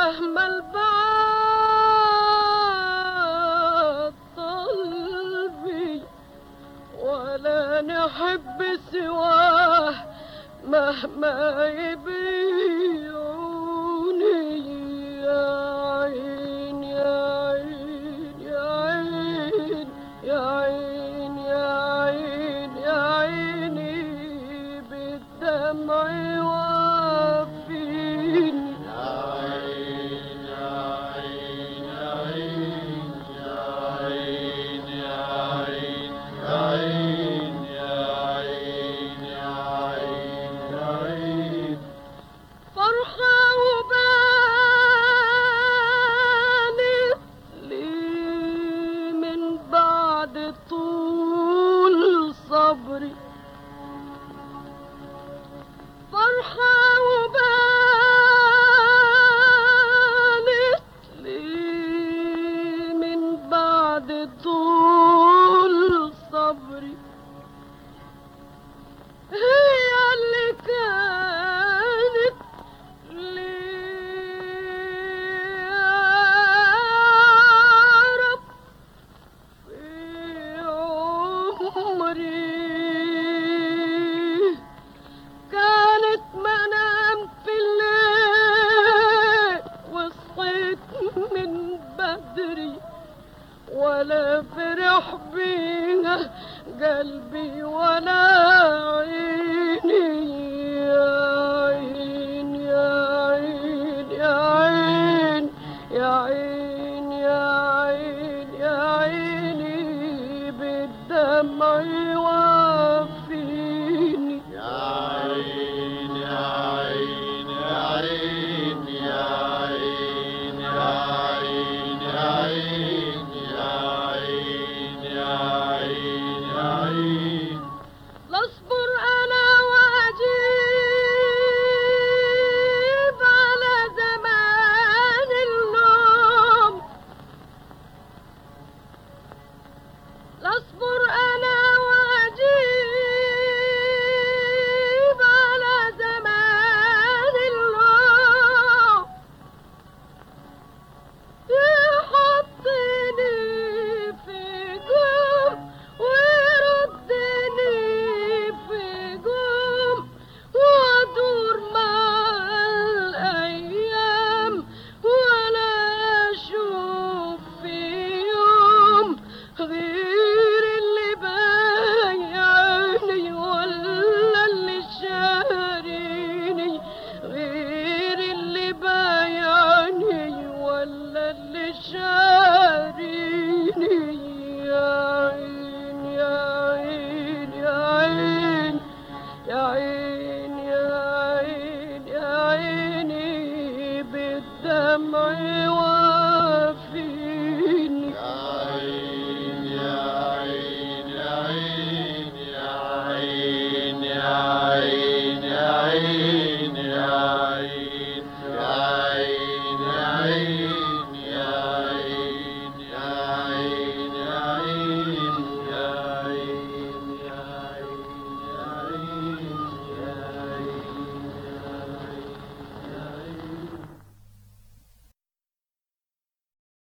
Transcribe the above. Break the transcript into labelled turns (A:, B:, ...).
A: مهما البعاد قلبي ولا نحب سواه مهما يبيعوني يا عين يا عين يا عين يا عين يا عين يا عيني بالدمع وافيني فرحة وبانت لي من بعد طول صبري فرحة وبانت لي من بعد طول صبري هي اللي كانت لي يا رب في عمري كانت منام في الليل وصحيت من بدري ولا فرح بيها قلبي ولا عيني يا عين يا عين يا عين يا عين يا عين يا عيني بالدمع وافيني لاصبر انا واجيب على زمان اللوم لاصبر انا واجيب على زمان اللوم يحطني في جوم ويردني في جوم وادور مع الايام ولا اشوف في يوم غير اللي بايعني ولا اللي شاريني غير اللي بايعني ولا اللي شاريني يا عين يا عين يا عين يا عين يا عين يا عيني بالدمع وافيني